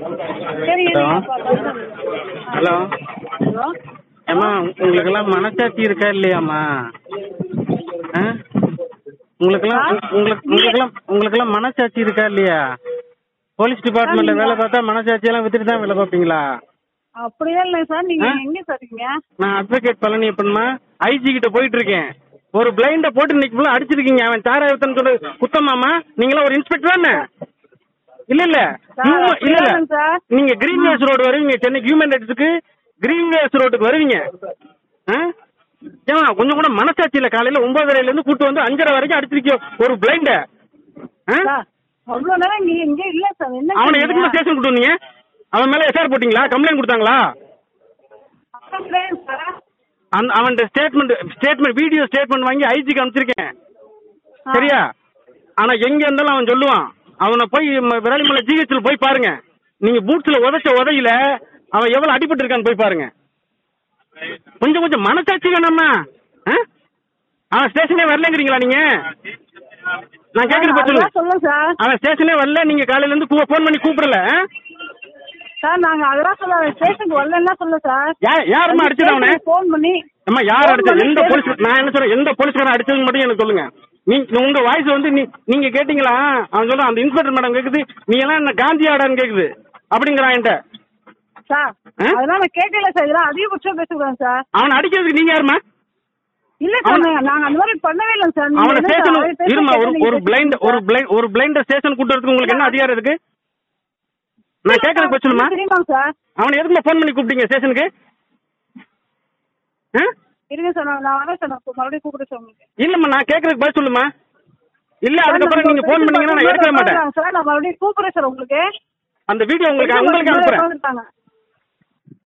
சரி ஹலோ இருங்கப்பா, பசங்க. ஹலோ ஹலோ ஏம்மா உங்களுக்கெல்லாம் மனசாட்சி இருக்கா இல்லையாம்மா ஆ உங்களுக்கெல்லாம் உங்களுக்கு உங்களுக்கெல்லாம் உங்களுக்கெல்லாம் மனசாட்சி இருக்கா இல்லையா போலீஸ் டிபார்ட்மெண்ட்ல வேலை பார்த்தா மனசாட்சியெல்லாம் வித்துட்டு தான் வேலை பார்ப்பீங்களா அப்படியே இல்லை சார் நீங்க ஆ? எங்க சார் இருக்கீங்க நான் அட்வொகேட் பழனியப்பன்மா ஐஜி கிட்ட போயிட்டு இருக்கேன் ஒரு பிளைண்ட போட்டு இன்னைக்கு ஃபுல்லா அடிச்சிருக்கீங்க அவன் தாராயத்தன் சொல்லி குத்தமாமா நீங்களா ஒரு இன்ஸ்பெக்டர் தானே இல்ல இல்ல சார், human- இல்ல இல்ல அப்படிதான் சார். நீங்க கிரீன் வேஸ் ரோடு வருவீங்க சென்னை ஹியூமன் ரைட்ஸுக்கு கிரீன் வேஸ் ரோட்டுக்கு வருவீங்க ஆ? ஏம்மா கொஞ்சம் கூட மனசாட்சி இல்ல காலையில ஒன்பதரைல இருந்து கூட்டு வந்து அஞ்சரை வரைக்கும் அடிச்சிருக்கீங்க ஒரு பிளைண்ட சார் அவ்வளவு நேரம் இங்க இங்க இல்ல சார் என்ன அவனை சொன்னீங்க? எதுக்கு ஸ்டேஷன் கூட்டு வந்தீங்க அவன் மேல எஸ்ஆர் போட்டீங்களா கம்ப்ளைண்ட் கொடுத்தாங்களா அப்படியே சார் அந்த அவன் ஸ்டேட்மெண்ட் ஸ்டேட்மெண்ட் வீடியோ ஸ்டேட்மெண்ட் வாங்கி ஐஜிக்கு அனுப்பிச்சிருக்கேன் ஆ. சரியா ஆனா எங்க இருந்தாலும் அவன் சொல்லுவான் அவனை போய் ம- விராலிமலை ஜிஹெச்ல போய் பாருங்க நீங்க பூட்ஸ்ல உதைச்ச உதையில அவன் எவ்வளவு அடிபட்டு இருக்கான்னு போய் பாருங்க கொஞ்சம் கொஞ்சம் மனசாட்சி வேணாமா ஆ? அவன் ஸ்டேஷனே வரலங்கிறீங்களா நீங்க நான் கேக்குறது பதில் அதெல்லாம் சொல்லுங்க சார் அவன் ஸ்டேஷனே வரல நீங்க காலையில இருந்து ஃபோன் பண்ணி கூப்பிடல ஆ? சார் நாங்க அதெல்லாம் சொல்ல ஸ்டேஷனுக்கு வரலன்னா சொல்ல சார் யா- யாரும்மா அடிச்சது அவனை ஃபோன் பண்ணி அம்மா யார் phone அடிச்சது பண்ணி எந்த கேளு. போலீஸ் நான் என்ன சொல்றேன் எந்த போலீஸ்காரன் அடிச்சதுன்னு மட்டும் எனக்கு சொல்லுங்க நீ உங்க வாய்ஸ் வந்து நீ நீங்க கேட்டீங்களா அவன் சொல்றான் அந்த இன்ஸ்பெக்டர் மேடம் கேக்குது நீ எல்லாம் என்ன காந்தி ஆடான்னு கேக்குது அப்படிங்கிறான் என்கிட்ட சார் ஆ? அதெல்லாம் நான் கேட்கல சார் இதெல்லாம் அதிகபட்சம் பேசுகிறேன் சார் அவனை அடிக்கிறதுக்கு நீங்க யாருமா இல்ல சார் அவன- நாங்க- நாங்க அந்த மாதிரி பண்ணவே இல்லை சார் நீங்க அவனை என்ன சார் ஸ்டேஷன் அவரை பேச இருமா ஒரு கேட்க ஒரு நீங்க பிளைண்ட் பேசுறீங்க ஒரு சார். பிளைண்ட் ஒரு பிளைண்ட ஸ்டேஷன் கூட்டு வரதுக்கு உங்களுக்கு என்ன அதிகாரம் இருக்கு நான் கேட்கறது போய் சொல்லுமா தெரியுமாங்க சார் அவனை எதுக்குமா ஃபோன் பண்ணி கூப்பிட்டீங்க ஸ்டேஷனுக்கு ஆ? இருங்க சார் நான் நான் வரேன் சார் நான் மறுபடியும் கூப்பிடுறேன் சார் உங்களுக்கு இல்லம்மா நான் கேட்கறதுக்கு பதில் சொல்லுமா இல்ல சார், அதுக்கப்புறம் நம்ம நீங்க ஃபோன் பண்ணீங்கன்னா நான் எடுக்கவே மாட்டேன் சார் நான் மறுபடியும் கூப்பிடுறேன் சார் உங்களுக்கு அந்த வீடியோ உங்களுக்கு உங்களுக்கு அனுப்புறேன் உட்காந்துருக்காங்க